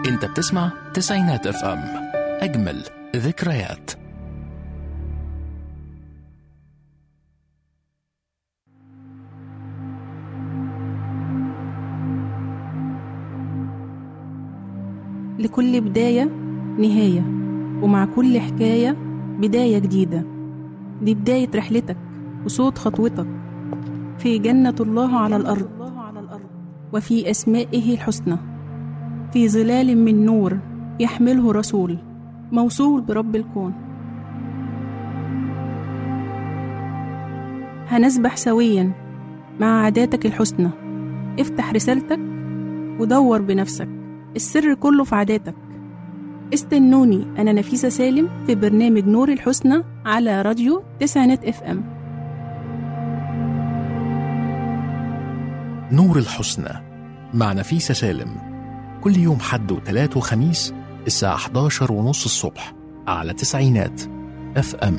انت بتسمع تسعينات اف ام اجمل ذكريات لكل بداية نهاية ومع كل حكاية بداية جديدة دي بداية رحلتك وصوت خطوتك في جنة الله على الأرض وفي أسمائه الحسنى في ظلال من نور يحمله رسول موصول برب الكون هنسبح سويا مع عاداتك الحسنى افتح رسالتك ودور بنفسك السر كله في عاداتك استنوني أنا نفيسة سالم في برنامج نور الحسنى على راديو تسعينات اف ام نور الحسنى مع نفيسة سالم كل يوم حد وتلات وخميس الساعة 11 ونص الصبح على تسعينات اف ام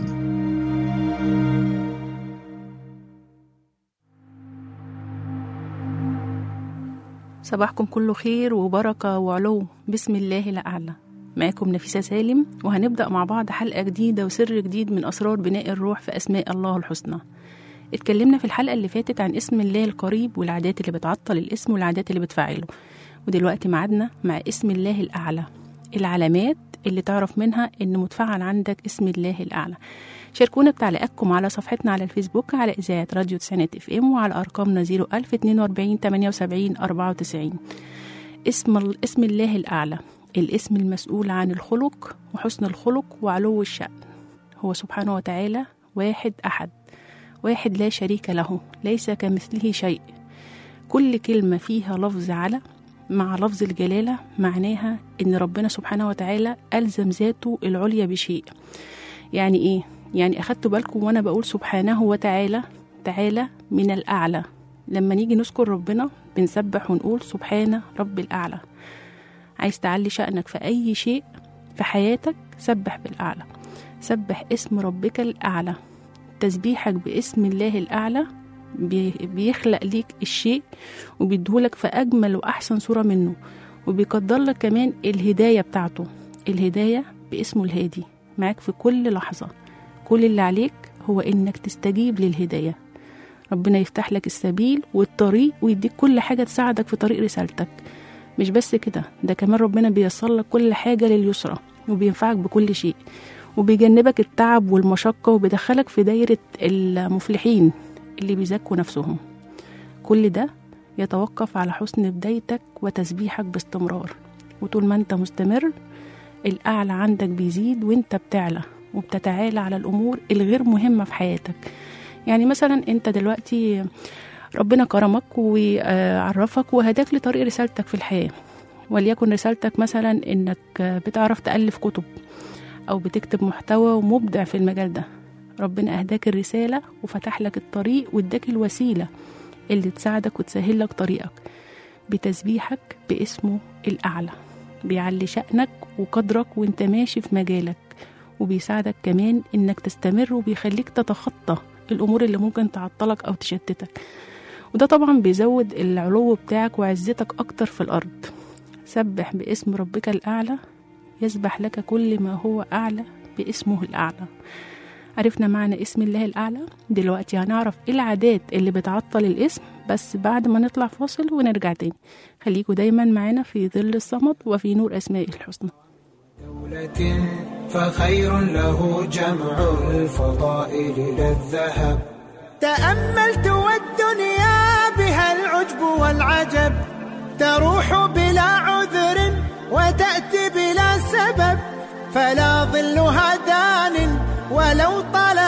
صباحكم كله خير وبركة وعلو بسم الله الأعلى معاكم نفيسة سالم وهنبدأ مع بعض حلقة جديدة وسر جديد من أسرار بناء الروح في أسماء الله الحسنى اتكلمنا في الحلقة اللي فاتت عن اسم الله القريب والعادات اللي بتعطل الاسم والعادات اللي بتفعله ودلوقتي معادنا مع اسم الله الأعلى العلامات اللي تعرف منها ان متفعل عندك اسم الله الأعلى شاركونا بتعليقاتكم على صفحتنا على الفيسبوك على إذاعة راديو تسعينات اف ام وعلى أرقامنا 01042 78 94 اسم اسم الله الأعلى الاسم المسؤول عن الخلق وحسن الخلق وعلو الشأن هو سبحانه وتعالى واحد أحد واحد لا شريك له ليس كمثله شيء كل كلمة فيها لفظ على مع لفظ الجلالة معناها إن ربنا سبحانه وتعالى ألزم ذاته العليا بشيء يعني إيه؟ يعني أخدتوا بالكم وأنا بقول سبحانه وتعالى تعالى من الأعلى لما نيجي نذكر ربنا بنسبح ونقول سبحان رب الأعلى عايز تعلي شأنك في أي شيء في حياتك سبح بالأعلى سبح اسم ربك الأعلى تسبيحك باسم الله الأعلى بي- بيخلق ليك الشيء وبيديهولك في أجمل وأحسن صورة منه وبيقدر لك كمان الهداية بتاعته الهداية باسمه الهادي معاك في كل لحظة كل اللي عليك هو إنك تستجيب للهداية ربنا يفتح لك السبيل والطريق ويديك كل حاجة تساعدك في طريق رسالتك مش بس كده ده كمان ربنا بييسر لك كل حاجة لليسرى وبينفعك بكل شيء وبيجنبك التعب والمشقة وبيدخلك في دايرة المفلحين اللي بيزكوا نفسهم كل ده يتوقف على حسن بدايتك وتسبيحك باستمرار وطول ما انت مستمر الأعلى عندك بيزيد وانت بتعلى وبتتعالى على الأمور الغير مهمة في حياتك يعني مثلا انت دلوقتي ربنا كرمك وعرفك وهداك لطريق رسالتك في الحياة وليكن رسالتك مثلا انك بتعرف تألف كتب أو بتكتب محتوى ومبدع في المجال ده ربنا أهداك الرسالة وفتح لك الطريق واداك الوسيلة اللي تساعدك وتسهل لك طريقك بتسبيحك باسمه الأعلى بيعلي شأنك وقدرك وانت ماشي في مجالك وبيساعدك كمان انك تستمر وبيخليك تتخطى الأمور اللي ممكن تعطلك أو تشتتك وده طبعا بيزود العلو بتاعك وعزتك أكتر في الأرض سبح باسم ربك الأعلى يسبح لك كل ما هو أعلى باسمه الأعلى عرفنا معنى اسم الله الأعلى دلوقتي هنعرف ايه العادات اللي بتعطل الاسم بس بعد ما نطلع فاصل ونرجع تاني خليكوا دايما معانا في ظل الصمت وفي نور أسمائه الحسنى دولة فخير له جمع الفضائل للذهب تأملت والدنيا بها العجب والعجب تروح بلا عذر وتأتي بلا سبب فلا ظلها دان ولو طال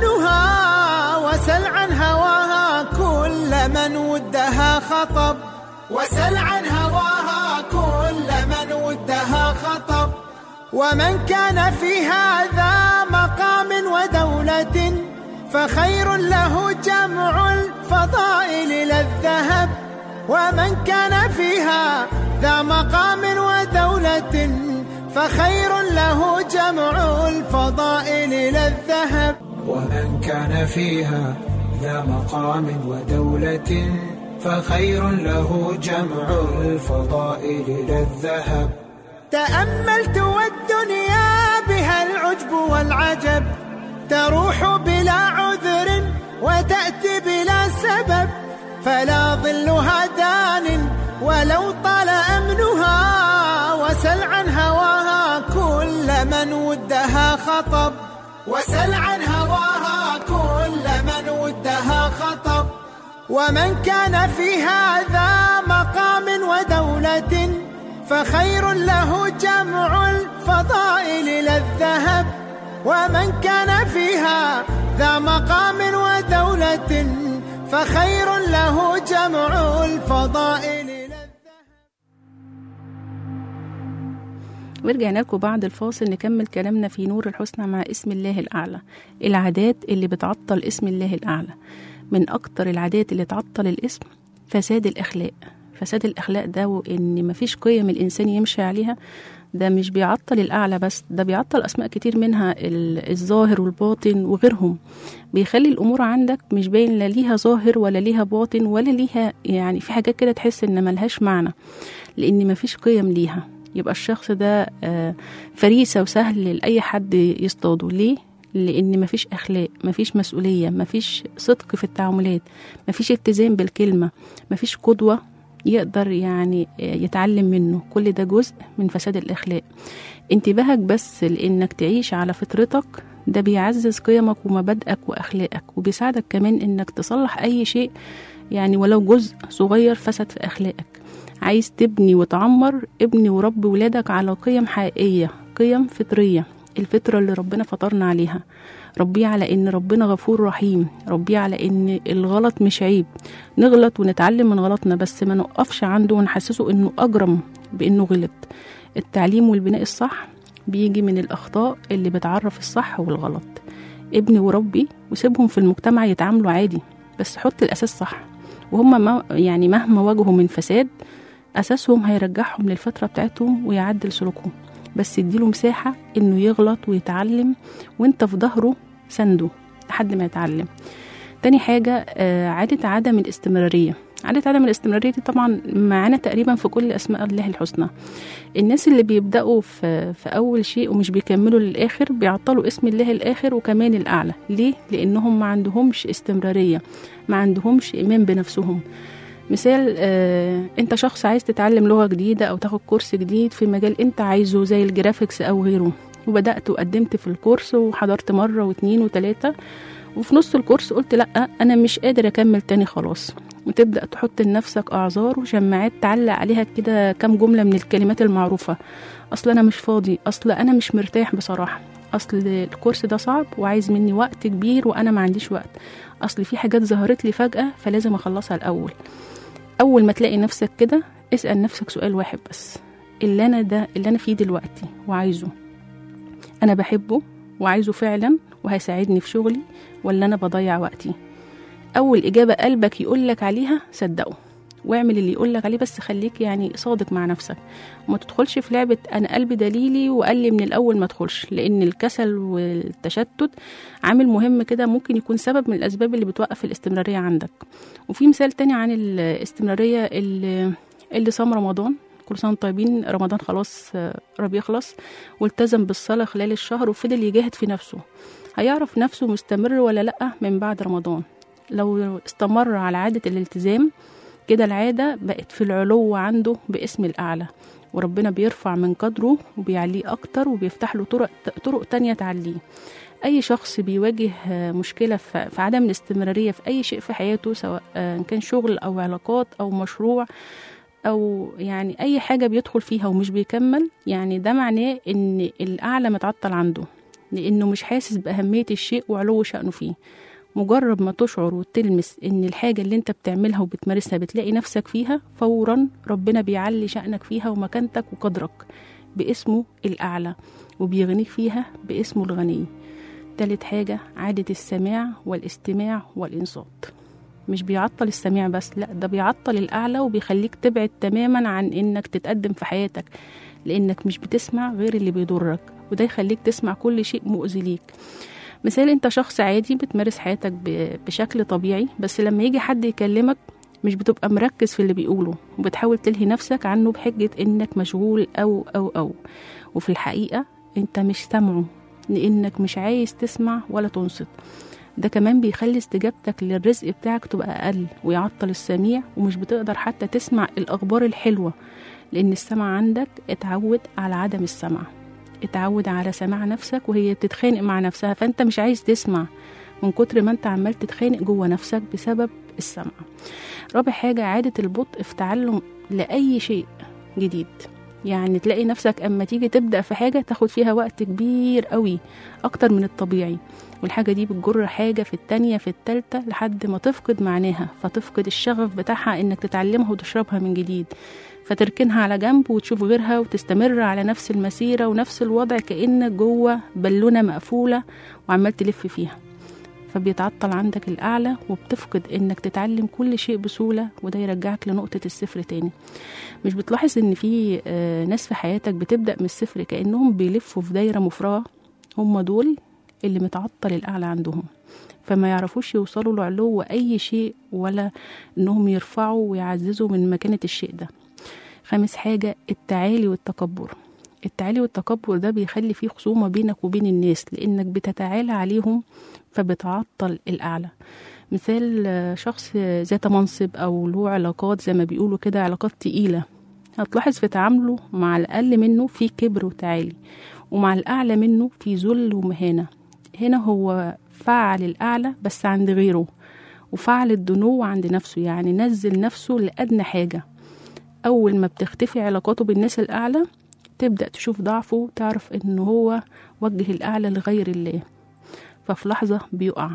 أمنها وسل عن هواها كل من ودها خطب وسل عن هواها كل من ودها خطب ومن كان في هذا مقام ودولة فخير له جمع الفضائل للذهب ومن كان فيها ذا مقام ودولة فخير له جمع الفضائل للذهب ومن كان فيها ذا مقام ودولة فخير له جمع الفضائل للذهب تأملت والدنيا بها العجب والعجب تروح بلا عذر وتأتي بلا سبب فلا ظلها دان ولو طال أمنها وسل عن هواها كل من ودها خطب وسل عن هواها كل من ودها خطب ومن كان في هذا مقام ودولة فخير له جمع الفضائل إلى الذهب ومن كان فيها ذا مقام ودولة فخير له جمع الفضائل إلى الذهب ورجعنا لكم بعد الفاصل نكمل كلامنا في نور الحسنى مع اسم الله الأعلى العادات اللي بتعطل اسم الله الأعلى من أكتر العادات اللي تعطل الاسم فساد الأخلاق فساد الأخلاق ده وإن مفيش قيم الإنسان يمشي عليها ده مش بيعطل الأعلى بس ده بيعطل أسماء كتير منها ال- الظاهر والباطن وغيرهم بيخلي الأمور عندك مش باين لا ليها ظاهر ولا ليها باطن ولا ليها يعني في حاجات كده تحس إن ملهاش معنى لأن مفيش قيم ليها يبقى الشخص ده آه، فريسة وسهل لأي حد يصطاده ليه؟ لأن مفيش أخلاق مفيش مسؤولية مفيش صدق في التعاملات مفيش التزام بالكلمة مفيش قدوة يقدر يعني آه، يتعلم منه كل ده جزء من فساد الأخلاق انتباهك بس لأنك تعيش على فطرتك ده بيعزز قيمك ومبادئك وأخلاقك وبيساعدك كمان إنك تصلح أي شيء يعني ولو جزء صغير فسد في أخلاقك عايز تبني وتعمر ابني وربي ولادك على قيم حقيقية قيم فطرية الفطرة اللي ربنا فطرنا عليها ربيه على ان ربنا غفور رحيم ربيه على ان الغلط مش عيب نغلط ونتعلم من غلطنا بس ما نقفش عنده ونحسسه انه اجرم بانه غلط التعليم والبناء الصح بيجي من الاخطاء اللي بتعرف الصح والغلط ابني وربي وسيبهم في المجتمع يتعاملوا عادي بس حط الاساس صح وهم ما يعني مهما واجهوا من فساد اساسهم هيرجعهم للفتره بتاعتهم ويعدل سلوكهم بس اديله مساحه انه يغلط ويتعلم وانت في ظهره سنده لحد ما يتعلم تاني حاجة آه، عادة عدم الاستمرارية عادة عدم الاستمرارية دي طبعا معانا تقريبا في كل أسماء الله الحسنى الناس اللي بيبدأوا في, في أول شيء ومش بيكملوا للآخر بيعطلوا اسم الله الآخر وكمان الأعلى ليه؟ لأنهم ما عندهمش استمرارية ما عندهمش إيمان بنفسهم مثال آه، انت شخص عايز تتعلم لغة جديدة او تاخد كورس جديد في مجال انت عايزه زي الجرافيكس او غيره وبدأت وقدمت في الكورس وحضرت مرة واتنين وتلاتة وفي نص الكورس قلت لأ أنا مش قادر أكمل تاني خلاص وتبدأ تحط لنفسك أعذار وشماعات تعلق عليها كده كام جملة من الكلمات المعروفة أصل أنا مش فاضي أصل أنا مش مرتاح بصراحة أصل الكورس ده صعب وعايز مني وقت كبير وأنا ما عنديش وقت أصل في حاجات ظهرت لي فجأة فلازم أخلصها الأول أول ما تلاقي نفسك كده اسأل نفسك سؤال واحد بس اللي أنا ده اللي أنا فيه دلوقتي وعايزه أنا بحبه وعايزه فعلا وهيساعدني في شغلي ولا أنا بضيع وقتي أول إجابة قلبك يقولك عليها صدقه واعمل اللي يقولك عليه بس خليك يعني صادق مع نفسك وما تدخلش في لعبة أنا قلبي دليلي وقال لي من الأول ما تدخلش لأن الكسل والتشتت عامل مهم كده ممكن يكون سبب من الأسباب اللي بتوقف الاستمرارية عندك وفي مثال تاني عن الاستمرارية اللي, اللي صام رمضان كل سنة وانتم طيبين رمضان خلاص آه، قرب يخلص والتزم بالصلاة خلال الشهر وفضل يجاهد في نفسه هيعرف نفسه مستمر ولا لأ من بعد رمضان لو استمر على عادة الالتزام كده العادة بقت في العلو عنده باسم الأعلى وربنا بيرفع من قدره وبيعليه أكتر وبيفتح له طرق, طرق تانية تعليه أي شخص بيواجه آه، مشكلة في في عدم الاستمرارية في أي شيء في حياته سواء آه، كان شغل أو علاقات أو مشروع أو يعني أي حاجة بيدخل فيها ومش بيكمل يعني ده معناه إن الأعلى متعطل عنده لأنه مش حاسس بأهمية الشيء وعلو شأنه فيه مجرد ما تشعر وتلمس ان الحاجة اللي انت بتعملها وبتمارسها بتلاقي نفسك فيها فورا ربنا بيعلي شأنك فيها ومكانتك وقدرك باسمه الأعلى وبيغنيك فيها باسمه الغني تالت حاجة عادة السماع والاستماع والإنصات مش بيعطل السميع بس لا ده بيعطل الأعلى وبيخليك تبعد تماما عن إنك تتقدم في حياتك لأنك مش بتسمع غير اللي بيضرك وده يخليك تسمع كل شيء مؤذي ليك مثال انت شخص عادي بتمارس حياتك ب- بشكل طبيعي بس لما يجي حد يكلمك مش بتبقى مركز في اللي بيقوله وبتحاول تلهي نفسك عنه بحجة إنك مشغول أو أو أو وفي الحقيقة أنت مش سامعه لإنك مش عايز تسمع ولا تنصت ده كمان بيخلي استجابتك للرزق بتاعك تبقى أقل ويعطل السميع ومش بتقدر حتى تسمع الأخبار الحلوة لأن السمع عندك اتعود على عدم السمع اتعود على سماع نفسك وهي بتتخانق مع نفسها فأنت مش عايز تسمع من كتر ما أنت عمال تتخانق جوه نفسك بسبب السمع رابع حاجة إعادة البطء في تعلم لأي شيء جديد يعني تلاقي نفسك أما تيجي تبدأ في حاجة تاخد فيها وقت كبير قوي أكتر من الطبيعي والحاجة دي بتجر حاجة في التانية في التالتة لحد ما تفقد معناها فتفقد الشغف بتاعها إنك تتعلمها وتشربها من جديد فتركنها على جنب وتشوف غيرها وتستمر على نفس المسيرة ونفس الوضع كأنك جوه بالونة مقفولة وعمال تلف فيها فبيتعطل عندك الأعلى وبتفقد إنك تتعلم كل شيء بسهولة وده يرجعك لنقطة الصفر تاني مش بتلاحظ إن في آه، ناس في حياتك بتبدأ من الصفر كأنهم بيلفوا في دايرة مفرغة هم دول اللي متعطل الأعلى عندهم فما يعرفوش يوصلوا لعلو أي شيء ولا إنهم يرفعوا ويعززوا من مكانة الشيء ده خامس حاجة التعالي والتكبر التعالي والتكبر ده بيخلي فيه خصومة بينك وبين الناس لأنك بتتعالى عليهم فبتعطل الأعلى مثال آه، شخص آه، ذات منصب أو له علاقات زي ما بيقولوا كده علاقات تقيلة هتلاحظ في تعامله مع الأقل منه في كبر وتعالي ومع الأعلى منه في ذل ومهانة هنا هو فعل الأعلى بس عند غيره وفعل الدنو عند نفسه يعني نزل نفسه لأدنى حاجة أول ما بتختفي علاقاته بالناس الأعلى تبدأ تشوف ضعفه وتعرف إن هو وجه الأعلى لغير الله ففي لحظة بيقع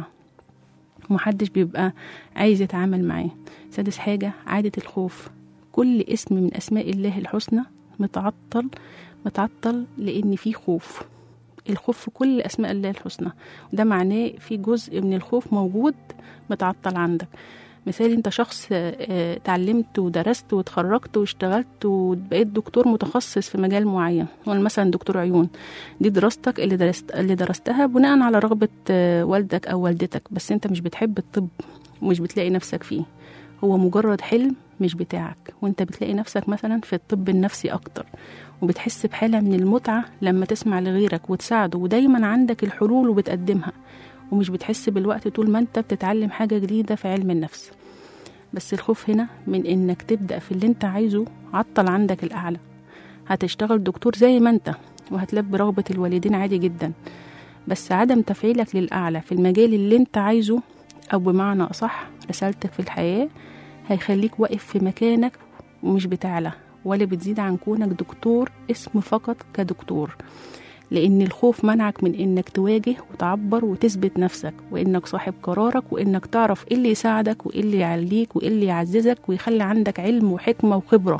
ومحدش بيبقى عايز يتعامل معاه سادس حاجة عادة الخوف كل اسم من أسماء الله الحسنى متعطل متعطل لأن فيه خوف الخوف في كل أسماء الله الحسنى وده معناه في جزء من الخوف موجود متعطل عندك مثال انت شخص آه، اتعلمت ودرست واتخرجت واشتغلت وبقيت دكتور متخصص في مجال معين ولا مثلا دكتور عيون دي دراستك اللي درست اللي درستها بناء على رغبة آه، والدك أو والدتك بس انت مش بتحب الطب ومش بتلاقي نفسك فيه هو مجرد حلم مش بتاعك وانت بتلاقي نفسك مثلا في الطب النفسي أكتر وبتحس بحالة من المتعة لما تسمع لغيرك وتساعده ودايما عندك الحلول وبتقدمها ومش بتحس بالوقت طول ما انت بتتعلم حاجة جديدة في علم النفس بس الخوف هنا من انك تبدأ في اللي انت عايزه عطل عندك الأعلى هتشتغل دكتور زي ما انت وهتلبي رغبة الوالدين عادي جدا بس عدم تفعيلك للأعلى في المجال اللي انت عايزه أو بمعنى أصح رسالتك في الحياة هيخليك واقف في مكانك ومش بتعلى ولا بتزيد عن كونك دكتور اسم فقط كدكتور لأن الخوف منعك من إنك تواجه وتعبر وتثبت نفسك وإنك صاحب قرارك وإنك تعرف إيه اللي يساعدك وإيه اللي يعليك وإيه اللي يعززك ويخلي عندك علم وحكمة وخبرة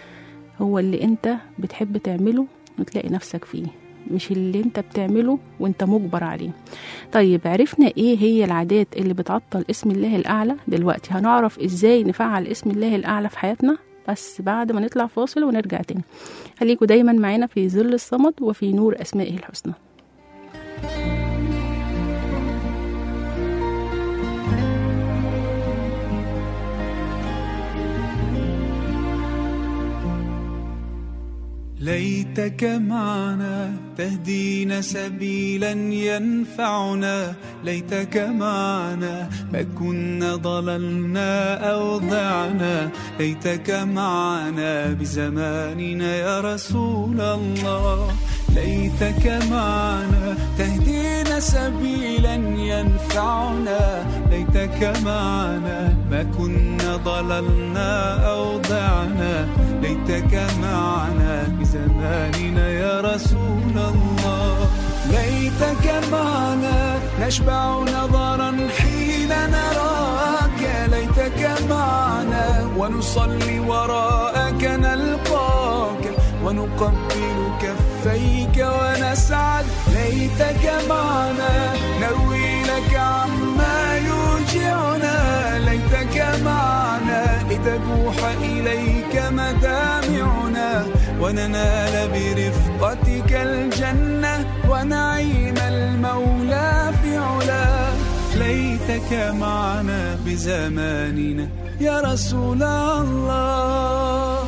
هو اللي أنت بتحب تعمله وتلاقي نفسك فيه مش اللي انت بتعمله وانت مجبر عليه طيب عرفنا ايه هي العادات اللي بتعطل اسم الله الاعلى دلوقتي هنعرف ازاي نفعل اسم الله الاعلى في حياتنا بس بعد ما نطلع فاصل ونرجع تاني خليكوا دايما معانا في ظل الصمد وفي نور اسمائه الحسنى ليتك معنا تهدينا سبيلا ينفعنا ليتك معنا ما كنا ضللنا أو ضعنا ليتك معنا بزماننا يا رسول الله ليتك معنا تهدينا سبيلا ينفعنا ليتك معنا ما كنا ضللنا أو ضعنا ليتك معنا بزماننا يا رسول الله ليتك معنا نشبع نظرا حين نراك ليتك معنا ونصلي وراءك نلقاك ونقبل كفيك ونسعد ليتك معنا نروي لك عما يوجعنا ليتك معنا لتبوح إليك مدامعنا وننال برفقتك الجنة ونعيم المولى في علا ليتك معنا بزماننا يا رسول الله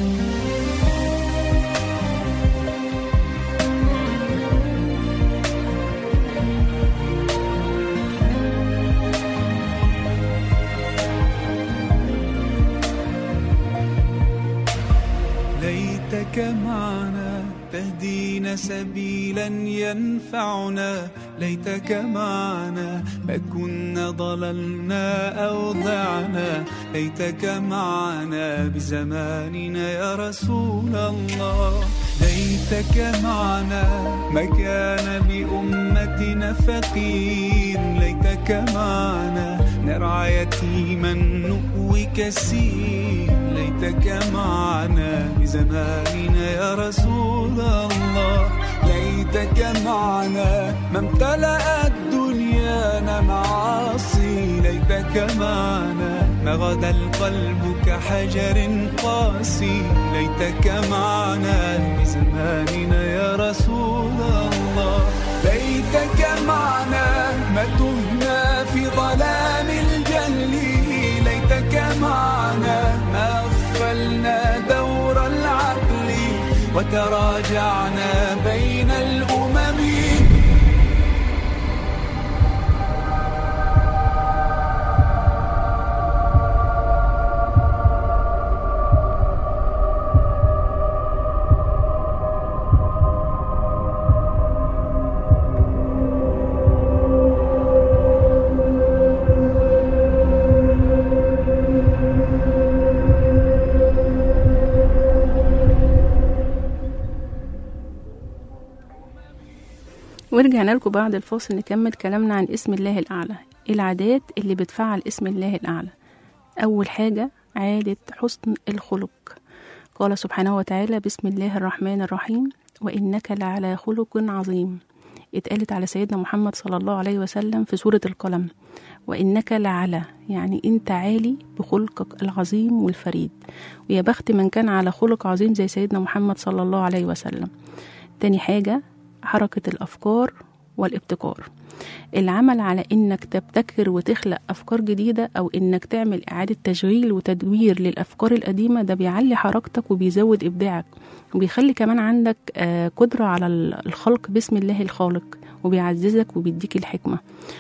ليتك معنا تهدينا سبيلا ينفعنا ليتك معنا ما كنا ضللنا أو ضعنا ليتك معنا بزماننا يا رسول الله ليتك معنا ما كان بأمتنا فقير ليتك معنا نرعى يتيما نؤوي كثير ليتك معنا بزماننا يا رسول الله ليتك معنا ما امتلأت دنيانا معاصي ليتك معنا ما غدا القلب كحجر قاسي ليتك معنا بزماننا يا رسول الله ليتك معنا ما تهنا في ظلام الجهل ليتك معنا ما أغفلنا دور العقل وتراجعنا بين الأمم ورجعنا لكم بعد الفاصل نكمل كلامنا عن اسم الله الأعلى العادات اللي بتفعل اسم الله الأعلى أول حاجة عادة حسن الخلق قال سبحانه وتعالى بسم الله الرحمن الرحيم وإنك لعلى خلق عظيم اتقالت على سيدنا محمد صلى الله عليه وسلم في سورة القلم وإنك لعلى يعني أنت عالي بخلقك العظيم والفريد ويا بخت من كان على خلق عظيم زي سيدنا محمد صلى الله عليه وسلم تاني حاجة حركة الأفكار والابتكار العمل على إنك تبتكر وتخلق أفكار جديدة أو إنك تعمل إعادة تشغيل وتدوير للأفكار القديمة ده بيعلي حركتك وبيزود إبداعك وبيخلي كمان عندك آه، قدرة على الخلق باسم الله الخالق وبيعززك وبيديك الحكمة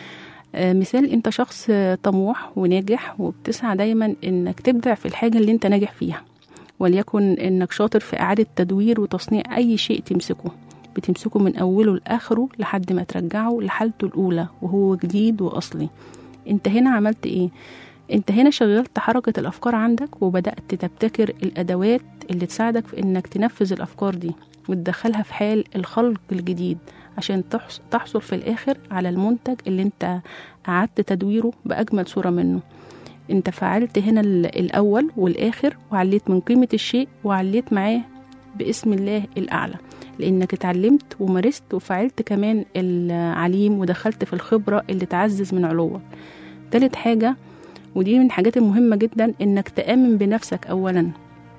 آه، مثال انت شخص آه، طموح وناجح وبتسعى دايما انك تبدع في الحاجة اللي انت ناجح فيها وليكن انك شاطر في اعادة تدوير وتصنيع اي شيء تمسكه بتمسكه من اوله لاخره لحد ما ترجعه لحالته الاولى وهو جديد واصلي انت هنا عملت ايه انت هنا شغلت حركة الافكار عندك وبدأت تبتكر الادوات اللي تساعدك في انك تنفذ الافكار دي وتدخلها في حال الخلق الجديد عشان تحص- تحصل في الاخر على المنتج اللي انت اعدت تدويره باجمل صورة منه انت فعلت هنا ال- الاول والاخر وعليت من قيمة الشيء وعليت معاه باسم الله الاعلى لانك اتعلمت ومارست وفعلت كمان العليم ودخلت في الخبرة اللي تعزز من علوك تالت حاجة ودي من الحاجات المهمة جدا انك تآمن بنفسك اولا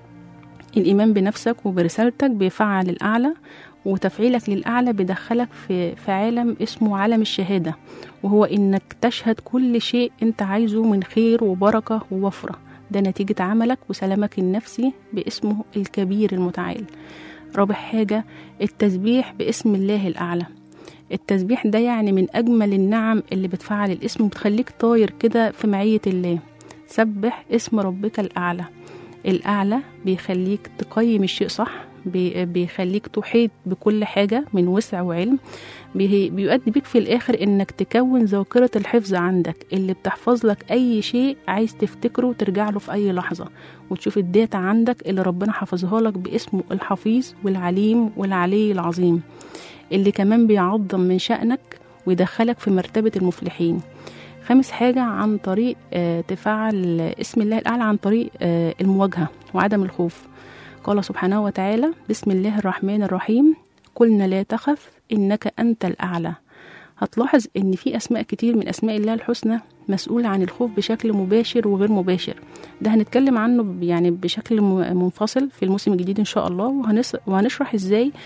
الإيمان بنفسك وبرسالتك بيفعل الأعلى وتفعيلك للأعلى بيدخلك في, في عالم اسمه عالم الشهادة وهو إنك تشهد كل شيء أنت عايزه من خير وبركة ووفرة ده نتيجة عملك وسلامك النفسي باسمه الكبير المتعال رابع حاجة التسبيح باسم الله الأعلى التسبيح ده يعني من أجمل النعم اللي بتفعل الاسم وبتخليك طاير كده في معية الله سبح اسم ربك الأعلى الأعلى بيخليك تقيم الشيء صح بي- بيخليك تحيط بكل حاجة من وسع وعلم بي- بيؤدي بيك في الآخر إنك تكون ذاكرة الحفظ عندك اللي بتحفظ لك أي شيء عايز تفتكره وترجع له في أي لحظة وتشوف الداتا عندك اللي ربنا حفظها لك باسمه الحفيظ والعليم والعلي العظيم اللي كمان بيعظم من شأنك ويدخلك في مرتبة المفلحين خامس حاجة عن طريق آه، تفعل اسم الله الأعلى عن طريق آه، المواجهة وعدم الخوف قال سبحانه وتعالى بسم الله الرحمن الرحيم قلنا لا تخف إنك أنت الأعلى هتلاحظ إن في أسماء كتير من أسماء الله الحسنى مسؤولة عن الخوف بشكل مباشر وغير مباشر ده هنتكلم عنه ب- يعني بشكل م- منفصل في الموسم الجديد إن شاء الله وهنس- وهنشرح إزاي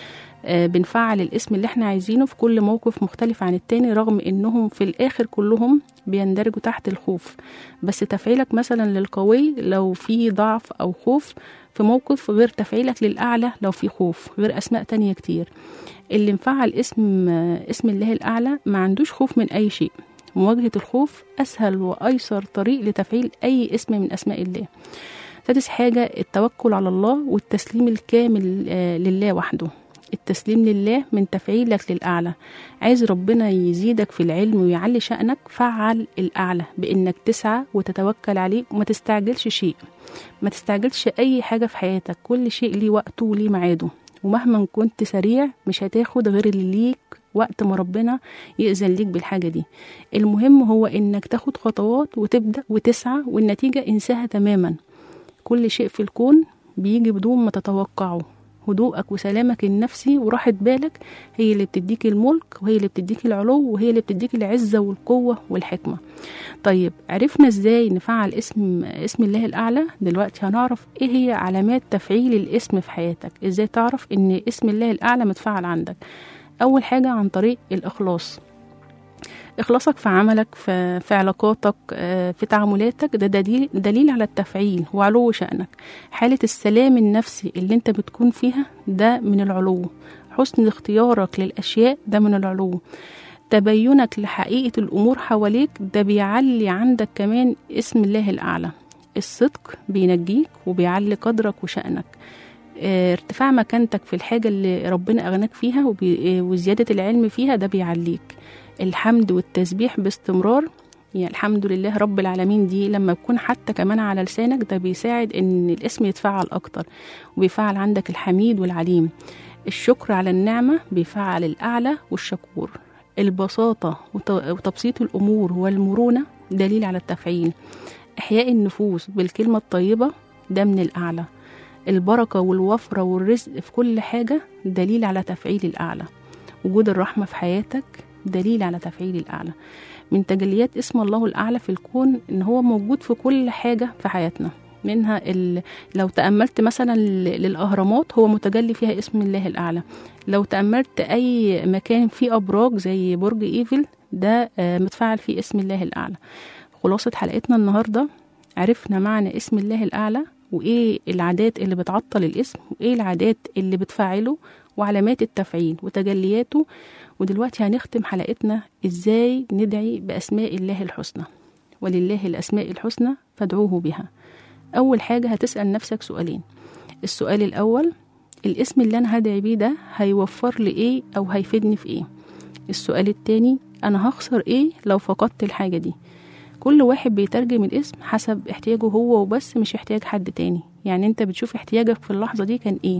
آه، بنفعل الاسم اللي احنا عايزينه في كل موقف مختلف عن التاني رغم انهم في الاخر كلهم بيندرجوا تحت الخوف بس تفعيلك مثلا للقوي لو في ضعف او خوف في موقف غير تفعيلك للاعلى لو في خوف غير اسماء تانية كتير اللي مفعل اسم آه، اسم الله الاعلى ما عندوش خوف من اي شيء مواجهة الخوف أسهل وأيسر طريق لتفعيل أي اسم من أسماء الله سادس حاجة التوكل على الله والتسليم الكامل آه، لله وحده التسليم لله من تفعيلك للأعلى عايز ربنا يزيدك في العلم ويعلي شأنك فعل الأعلى بإنك تسعى وتتوكل عليه وما تستعجلش شيء ما تستعجلش أي حاجة في حياتك كل شيء ليه وقته وليه ميعاده ومهما كنت سريع مش هتاخد غير اللي ليك وقت ما ربنا يأذن ليك بالحاجة دي المهم هو إنك تاخد خطوات وتبدأ وتسعى والنتيجة انساها تماما كل شيء في الكون بيجي بدون ما تتوقعه هدوءك وسلامك النفسي وراحة بالك هي اللي بتديك الملك وهي اللي بتديك العلو وهي اللي بتديك العزة والقوة والحكمة طيب عرفنا ازاي نفعل اسم اسم الله الأعلى دلوقتي هنعرف ايه هي علامات تفعيل الاسم في حياتك ازاي تعرف ان اسم الله الأعلى متفعل عندك أول حاجة عن طريق الإخلاص إخلاصك في عملك في, في علاقاتك آه، في تعاملاتك ده دليل, دليل على التفعيل وعلو شأنك حالة السلام النفسي اللي انت بتكون فيها ده من العلو حسن اختيارك للأشياء ده من العلو تبينك لحقيقة الأمور حواليك ده بيعلي عندك كمان اسم الله الأعلى الصدق بينجيك وبيعلي قدرك وشأنك آه، ارتفاع مكانتك في الحاجة اللي ربنا أغناك فيها وبي- آه، وزيادة العلم فيها ده بيعليك الحمد والتسبيح باستمرار يعني الحمد لله رب العالمين دي لما تكون حتى كمان على لسانك ده بيساعد ان الاسم يتفعل اكتر وبيفعل عندك الحميد والعليم الشكر على النعمة بيفعل الأعلى والشكور البساطة وت- وتبسيط الأمور والمرونة دليل على التفعيل إحياء النفوس بالكلمة الطيبة ده من الأعلى البركة والوفرة والرزق في كل حاجة دليل على تفعيل الأعلى وجود الرحمة في حياتك دليل على تفعيل الأعلى من تجليات اسم الله الأعلى في الكون إن هو موجود في كل حاجة في حياتنا منها ال... لو تأملت مثلا ل- للأهرامات هو متجلي فيها اسم الله الأعلى لو تأملت أي مكان فيه أبراج زي برج إيفل ده آه، متفعل فيه اسم الله الأعلى خلاصة حلقتنا النهاردة عرفنا معنى اسم الله الأعلى وإيه العادات اللي بتعطل الاسم وإيه العادات اللي بتفعله وعلامات التفعيل وتجلياته ودلوقتي هنختم حلقتنا إزاي ندعي بأسماء الله الحسنى ولله الأسماء الحسنى فادعوه بها أول حاجة هتسأل نفسك سؤالين السؤال الأول الاسم اللي أنا هدعي بيه ده هيوفر لي إيه أو هيفيدني في إيه السؤال التاني أنا هخسر إيه لو فقدت الحاجة دي كل واحد بيترجم الاسم حسب احتياجه هو وبس مش احتياج حد تاني يعني انت بتشوف احتياجك في اللحظة دي كان ايه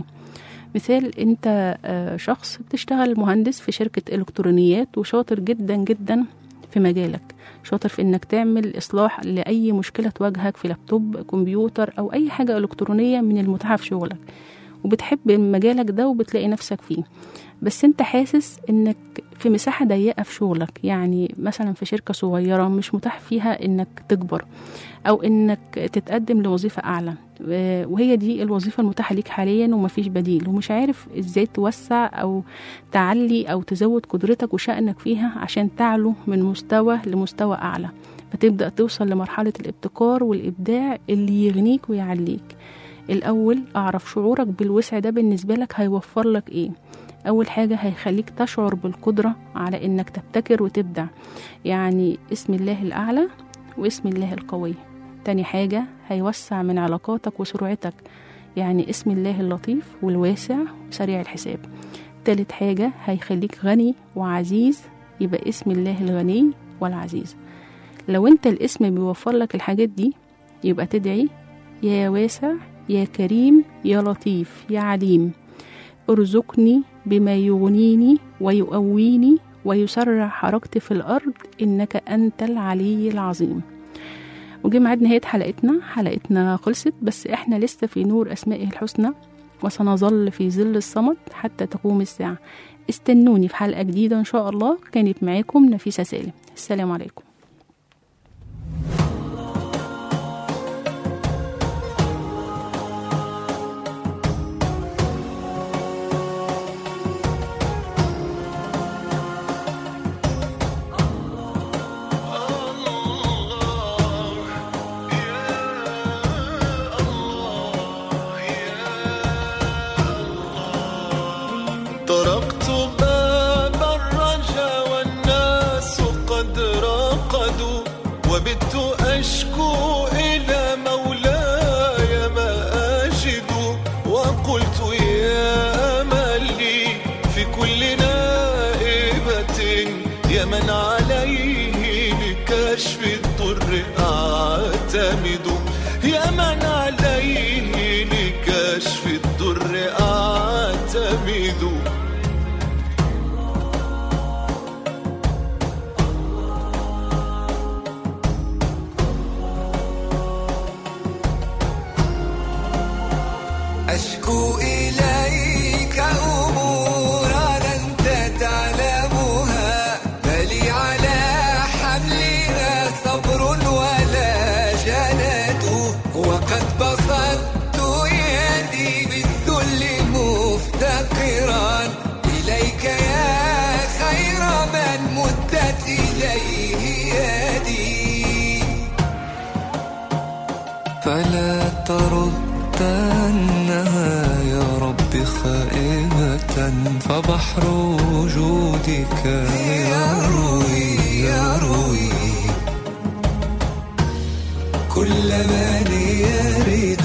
مثال انت آه، شخص بتشتغل مهندس في شركة الكترونيات وشاطر جدا جدا في مجالك شاطر في انك تعمل اصلاح لاي مشكلة تواجهك في لابتوب كمبيوتر او اي حاجة الكترونية من المتاحة في شغلك وبتحب مجالك ده وبتلاقي نفسك فيه بس انت حاسس انك في مساحة ضيقة في شغلك يعني مثلا في شركة صغيرة مش متاح فيها انك تكبر او انك تتقدم لوظيفة اعلى آه، وهي دي الوظيفة المتاحة ليك حاليا ومفيش بديل ومش عارف ازاي توسع او تعلي او تزود قدرتك وشأنك فيها عشان تعلو من مستوى لمستوى اعلى فتبدأ توصل لمرحلة الابتكار والابداع اللي يغنيك ويعليك الاول اعرف شعورك بالوسع ده بالنسبة لك هيوفر لك ايه أول حاجة هيخليك تشعر بالقدرة على إنك تبتكر وتبدع يعني اسم الله الأعلى واسم الله القوي تاني حاجة هيوسع من علاقاتك وسرعتك يعني اسم الله اللطيف والواسع وسريع الحساب تالت حاجة هيخليك غني وعزيز يبقى اسم الله الغني والعزيز لو انت الاسم بيوفر لك الحاجات دي يبقى تدعي يا واسع يا كريم يا لطيف يا عليم ارزقني بما يغنيني ويقويني ويسرع حركتي في الأرض إنك أنت العلي العظيم وجه ميعاد نهاية حلقتنا حلقتنا خلصت بس إحنا لسه في نور أسمائه الحسنى وسنظل في ظل الصمد حتى تقوم الساعة استنوني في حلقة جديدة إن شاء الله كانت معاكم نفيسة سالم السلام عليكم بت أشكو إلى مولاي ما أجد وقلت يا من لي في كل نائبة يا من عليه لكشف الضر أعتمد يا من عليه لكشف الضر أعتمد أشكو إليك أمورا أنت تعلمها فلي على حملها صبر ولا جنة وقد بسطت يدي بالذل مفتقرا إليك يا خير من مدت إليه يدي فلا تردنها يا رب خائبة فبحر وجودك يروي يروي كل من يرث